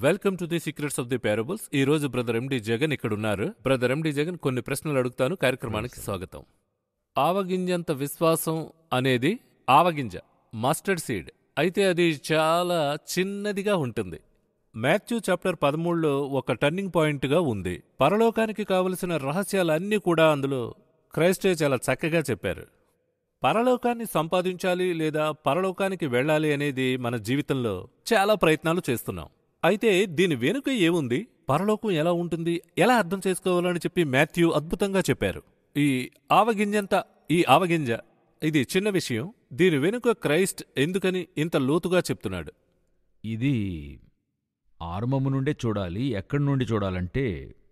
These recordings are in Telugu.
Welcome to the secrets of the parables ఈ రోజు బ్రదర్ ఎండి జగన్ ఇక్కడ ఉన్నారు బ్రదర్ ఎండి జగన్ కొన్ని ప్రశ్నలు అడుగుతాను కార్యక్రమానికి స్వాగతం ఆవగింజంత విశ్వాసం అనేది ఆవగింజ మస్టర్డ్ సీడ్ అయితే అది చాలా చిన్నదిగా ఉంటుంది మాథ్యూ చాప్టర్ పదమూడులో ఒక టర్నింగ్ పాయింట్గా ఉంది పరలోకానికి కావలసిన రహస్యాలన్నీ కూడా అందులో క్రైస్టే చాలా చక్కగా చెప్పారు పరలోకాన్ని సంపాదించాలి లేదా పరలోకానికి వెళ్ళాలి అనేది మన జీవితంలో చాలా ప్రయత్నాలు చేస్తున్నాం అయితే దీని వెనుక ఏముంది పరలోకం ఎలా ఉంటుంది ఎలా అర్థం చేసుకోవాలని చెప్పి మాథ్యూ అద్భుతంగా చెప్పారు ఈ ఆవగింజంత ఈ ఆవగింజ ఇది చిన్న విషయం దీని వెనుక క్రైస్ట్ ఎందుకని ఇంత లోతుగా చెప్తున్నాడు ఇది ఆరంభము నుండే చూడాలి ఎక్కడి నుండి చూడాలంటే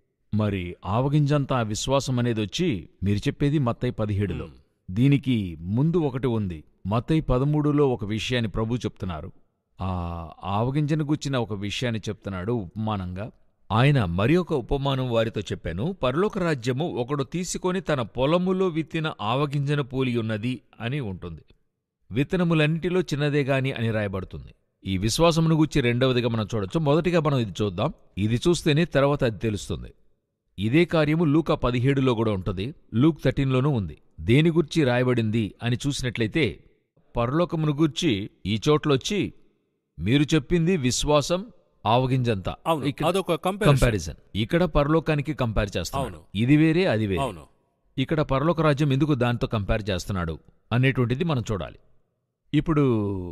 మరి ఆవగింజంత ఆ విశ్వాసం అనేది వచ్చి మీరు చెప్పేది మత్తయి పదిహేడులో దీనికి ముందు ఒకటి ఉంది మత్తయి పదమూడులో ఒక విషయాన్ని ప్రభు చెప్తున్నారు ఆ ఆవగింజను గుచ్చిన ఒక విషయాన్ని చెప్తున్నాడు ఉపమానంగా ఆయన మరి ఒక ఉపమానం వారితో చెప్పాను పరలోక రాజ్యము ఒకడు తీసుకొని తన పొలములో విత్తిన ఆవగింజను పోలి ఉన్నది అని ఉంటుంది విత్తనములన్నిటిలో చిన్నదే గాని అని రాయబడుతుంది ఈ విశ్వాసమును గుచ్చి రెండవదిగా మనం చూడొచ్చు మొదటిగా మనం ఇది చూద్దాం ఇది చూస్తేనే తర్వాత అది తెలుస్తుంది ఇదే కార్యము లూకా పదిహేడులో కూడా ఉంటుంది లూక్ థర్టీన్లోనూ ఉంది దేని గుర్చి రాయబడింది అని చూసినట్లయితే పరలోకమును గూర్చి ఈ చోట్లొచ్చి మీరు చెప్పింది విశ్వాసం ఆవగింజంతా అవును ఇక్కడ అదొక కంపారిజన్ కంపారిజన్ ఇక్కడ పరలోకానికి కంపేర్ చేస్తాడు అవును. ఇది వేరే అది వేరే అవును ఇక్కడ పరలోక రాజ్యం ఎందుకు దాంతో కంపేర్ చేస్తున్నాడు అనేటువంటిది మనం చూడాలి ఇప్పుడు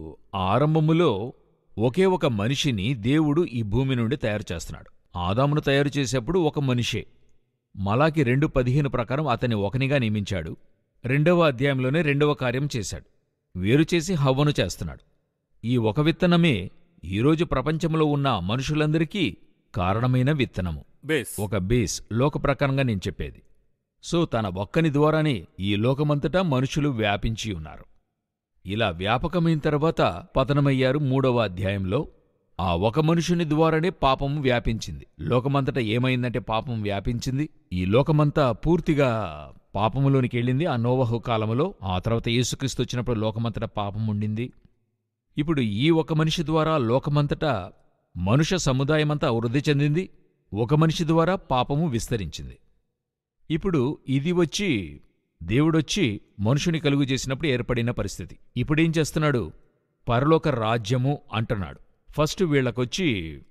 ఆరంభములో ఒకే ఒక మనిషిని దేవుడు ఈ భూమి నుండి తయారు చేస్తున్నాడు ఆదామును తయారు చేసేప్పుడు ఒక మనిషే మలాకి రెండు పదిహేను ప్రకారం అతన్ని ఒకనిగా నియమించాడు రెండవ అధ్యాయంలోనే రెండవ కార్యం చేశాడు వేరు చేసి హవ్వను చేస్తున్నాడు ఈ ఒక విత్తనమే ఈరోజు ప్రపంచంలో ఉన్న మనుషులందరికీ కారణమైన విత్తనము బేస్ ఒక బేస్ లోక ప్రకారంగా నేను చెప్పేది సో తన ఒక్కని ద్వారానే ఈ లోకమంతటా మనుషులు వ్యాపించి ఉన్నారు ఇలా వ్యాపకమైన తర్వాత పతనమయ్యారు మూడవ అధ్యాయంలో ఆ ఒక మనుషుని ద్వారానే పాపము వ్యాపించింది లోకమంతటా ఏమైందంటే పాపం వ్యాపించింది ఈ లోకమంతా పూర్తిగా పాపములోనికి వెళ్ళింది ఆ నోవహు కాలములో ఆ తర్వాత యేసుక్రీస్తు వచ్చినప్పుడు లోకమంతటా పాపం ఉండింది ఇప్పుడు ఈ ఒక మనిషి ద్వారా లోకమంతటా మనుష్య సముదాయమంతా వృద్ధి చెందింది ఒక మనిషి ద్వారా పాపము విస్తరించింది ఇప్పుడు ఇది వచ్చి దేవుడొచ్చి మనుషుని కలుగు చేసినప్పుడు ఏర్పడిన పరిస్థితి ఇప్పుడేం చేస్తున్నాడు పరలోక రాజ్యము అంటున్నాడు ఫస్ట్ వీళ్ళకొచ్చి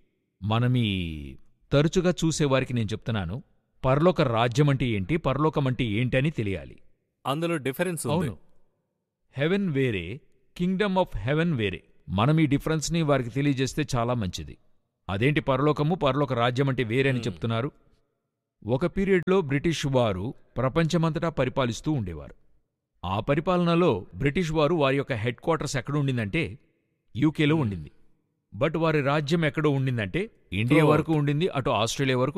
మనమీ తరచుగా చూసేవారికి నేను చెప్తున్నాను పరలోక రాజ్యం అంటే ఏంటి పరలోకం అంటే ఏంటి అని తెలియాలి అందులో డిఫరెన్స్ ఉంది అవును హెవెన్ వేరే కింగ్డమ్ ఆఫ్ హెవెన్ వేరే మనం ఈ డిఫరెన్స్ని వారికి తెలియజేస్తే చాలా మంచిది అదేంటి పరలోకము పరలోక రాజ్యం అంటే వేరే అని Hmm. చెప్తున్నారు ఒక పీరియడ్లో బ్రిటిష్ వారు ప్రపంచమంతటా పరిపాలిస్తూ ఉండేవారు ఆ పరిపాలనలో బ్రిటిష్ వారు వారి యొక్క హెడ్ క్వార్టర్స్ ఎక్కడ ఉండిందంటే యూకేలో Hmm. ఉండింది బట్ వారి రాజ్యం ఎక్కడో ఉండిందంటే ఇండియా Throughout. వరకు ఉండింది అటు ఆస్ట్రేలియా వరకు